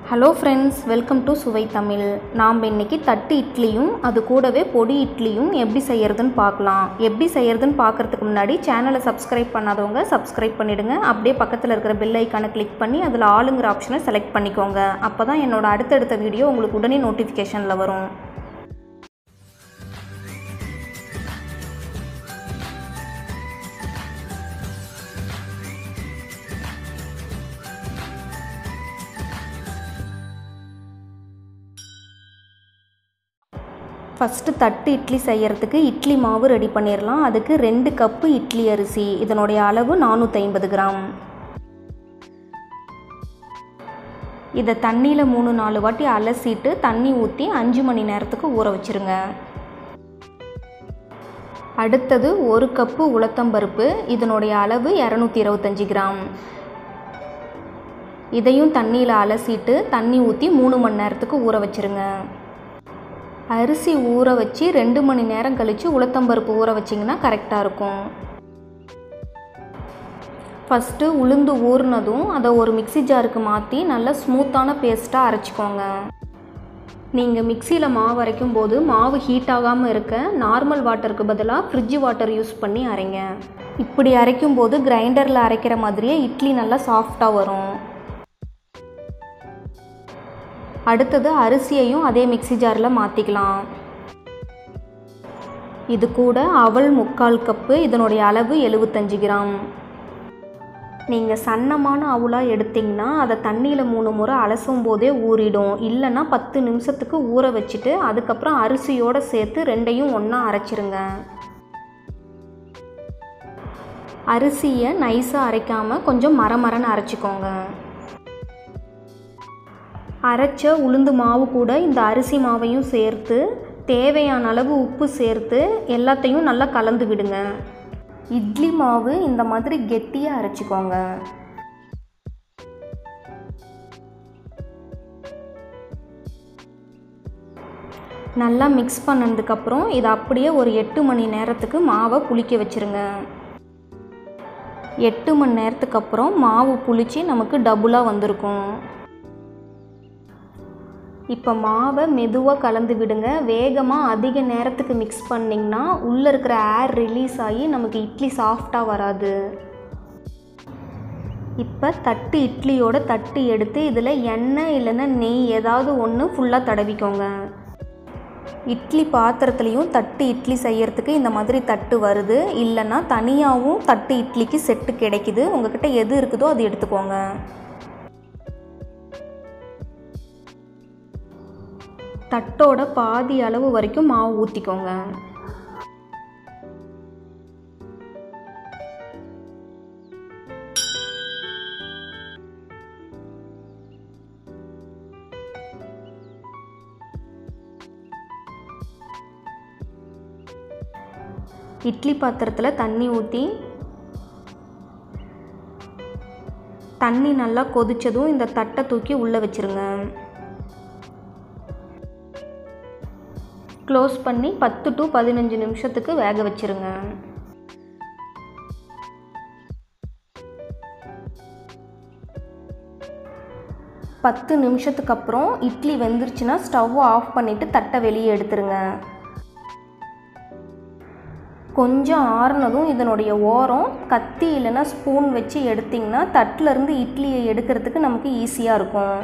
hello friends welcome to சுவை தமிழ் நாம் இன்றைக்கி தட்டு இட்லியும் அது கூடவே பொடி இட்லியும் எப்படி செய்யறதுன்னு பார்க்கலாம் எப்படி செய்யறதுன்னு பார்க்குறதுக்கு முன்னாடி சேனலை சப்ஸ்கிரைப் பண்ணாதவங்க சப்ஸ்கிரைப் பண்ணிவிடுங்க அப்படியே பக்கத்தில் இருக்கிற பெல் ஐக்கானை கிளிக் பண்ணி அதில் ஆளுங்கிற ஆப்ஷனை செலக்ட் பண்ணிக்கோங்க அப்போ தான் என்னோட அடுத்தடுத்த வீடியோ உங்களுக்கு உடனே நோட்டிஃபிகேஷனில் வரும் ஃபஸ்ட்டு தட்டு இட்லி செய்யறதுக்கு இட்லி மாவு ரெடி பண்ணிடலாம் அதுக்கு ரெண்டு கப்பு இட்லி அரிசி இதனுடைய அளவு நானூற்றி ஐம்பது கிராம் இதை தண்ணியில் மூணு நாலு வாட்டி அலசிட்டு தண்ணி ஊற்றி அஞ்சு மணி நேரத்துக்கு ஊற வச்சுருங்க அடுத்தது ஒரு கப்பு உளுத்தம்பருப்பு இதனுடைய அளவு இரநூத்தி இருபத்தஞ்சி கிராம் இதையும் தண்ணியில் அலசிட்டு தண்ணி ஊற்றி மூணு மணி நேரத்துக்கு ஊற வச்சுருங்க அரிசி ஊற வச்சு ரெண்டு மணி நேரம் கழித்து உளுத்தம்பருப்பு ஊற வச்சிங்கன்னா கரெக்டாக இருக்கும் ஃபஸ்ட்டு உளுந்து ஊறினதும் அதை ஒரு மிக்சி ஜாருக்கு மாற்றி நல்லா ஸ்மூத்தான பேஸ்ட்டாக அரைச்சிக்கோங்க நீங்கள் மிக்சியில் மாவு அரைக்கும் போது மாவு ஹீட் ஆகாமல் இருக்க நார்மல் வாட்டருக்கு பதிலாக ஃப்ரிட்ஜ் வாட்டர் யூஸ் பண்ணி அரைங்க இப்படி அரைக்கும் போது கிரைண்டரில் அரைக்கிற மாதிரியே இட்லி நல்லா சாஃப்டாக வரும் அடுத்தது அரிசியையும் அதே மிக்சி ஜாரில் மாற்றிக்கலாம் இது கூட அவல் முக்கால் கப்பு இதனுடைய அளவு எழுபத்தஞ்சு கிராம் நீங்கள் சன்னமான அவுலாக எடுத்திங்கன்னா அதை தண்ணியில் மூணு முறை அலசும் போதே ஊறிடும் இல்லைன்னா பத்து நிமிஷத்துக்கு ஊற வச்சுட்டு அதுக்கப்புறம் அரிசியோடு சேர்த்து ரெண்டையும் ஒன்றா அரைச்சிருங்க அரிசியை நைஸாக அரைக்காமல் கொஞ்சம் மரமரன்னு அரைச்சிக்கோங்க அரைச்ச உளுந்து மாவு கூட இந்த அரிசி மாவையும் சேர்த்து தேவையான அளவு உப்பு சேர்த்து எல்லாத்தையும் நல்லா கலந்து விடுங்க இட்லி மாவு இந்த மாதிரி கெட்டியாக அரைச்சிக்கோங்க நல்லா மிக்ஸ் பண்ணதுக்கப்புறம் இதை அப்படியே ஒரு எட்டு மணி நேரத்துக்கு மாவை புளிக்க வச்சுருங்க எட்டு மணி நேரத்துக்கு அப்புறம் மாவு புளிச்சு நமக்கு டபுளாக வந்திருக்கும் இப்போ மாவை மெதுவாக கலந்து விடுங்க வேகமாக அதிக நேரத்துக்கு மிக்ஸ் பண்ணிங்கன்னா உள்ளே இருக்கிற ஏர் ரிலீஸ் ஆகி நமக்கு இட்லி சாஃப்டாக வராது இப்போ தட்டு இட்லியோட தட்டு எடுத்து இதில் எண்ணெய் இல்லைன்னா நெய் ஏதாவது ஒன்று ஃபுல்லாக தடவிக்கோங்க இட்லி பாத்திரத்துலேயும் தட்டு இட்லி செய்யறதுக்கு இந்த மாதிரி தட்டு வருது இல்லைன்னா தனியாகவும் தட்டு இட்லிக்கு செட்டு கிடைக்குது உங்ககிட்ட எது இருக்குதோ அது எடுத்துக்கோங்க தட்டோட பாதி அளவு வரைக்கும் மாவு ஊற்றிக்கோங்க இட்லி பாத்திரத்தில் தண்ணி ஊற்றி தண்ணி நல்லா கொதித்ததும் இந்த தட்டை தூக்கி உள்ளே வச்சுருங்க க்ளோஸ் பண்ணி பத்து டு பதினஞ்சு நிமிஷத்துக்கு வேக வச்சுருங்க பத்து நிமிஷத்துக்கு அப்புறம் இட்லி வெந்துருச்சுன்னா ஸ்டவ் ஆஃப் பண்ணிவிட்டு தட்டை வெளியே எடுத்துருங்க கொஞ்சம் ஆறுனதும் இதனுடைய ஓரம் கத்தி இல்லைன்னா ஸ்பூன் வச்சு எடுத்திங்கன்னா தட்டிலேருந்து இட்லியை எடுக்கிறதுக்கு நமக்கு ஈஸியாக இருக்கும்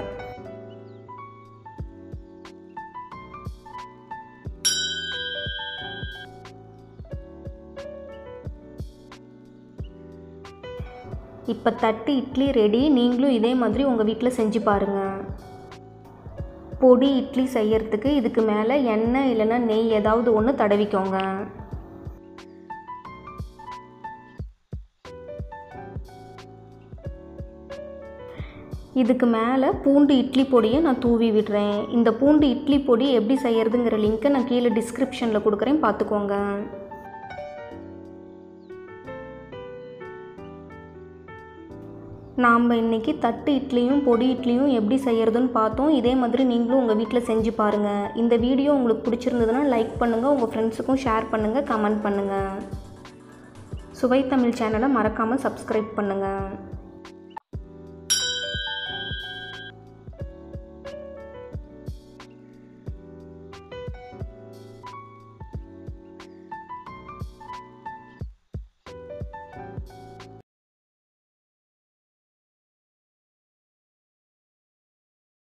இப்போ தட்டு இட்லி ரெடி நீங்களும் இதே மாதிரி உங்கள் வீட்டில் செஞ்சு பாருங்கள் பொடி இட்லி செய்யறதுக்கு இதுக்கு மேலே எண்ணெய் இல்லைன்னா நெய் ஏதாவது ஒன்று தடவிக்கோங்க இதுக்கு மேலே பூண்டு இட்லி பொடியை நான் தூவி விடுறேன் இந்த பூண்டு இட்லி பொடி எப்படி செய்யறதுங்கிற லிங்க்கை நான் கீழே டிஸ்கிரிப்ஷனில் கொடுக்குறேன் பார்த்துக்கோங்க நாம் இன்றைக்கி தட்டு இட்லியும் பொடி இட்லியும் எப்படி செய்கிறதுன்னு பார்த்தோம் இதே மாதிரி நீங்களும் உங்கள் வீட்டில் செஞ்சு பாருங்கள் இந்த வீடியோ உங்களுக்கு பிடிச்சிருந்ததுன்னா லைக் பண்ணுங்கள் உங்கள் ஃப்ரெண்ட்ஸுக்கும் ஷேர் பண்ணுங்கள் கமெண்ட் பண்ணுங்கள் சுவை தமிழ் சேனலை மறக்காமல் சப்ஸ்கிரைப் பண்ணுங்கள்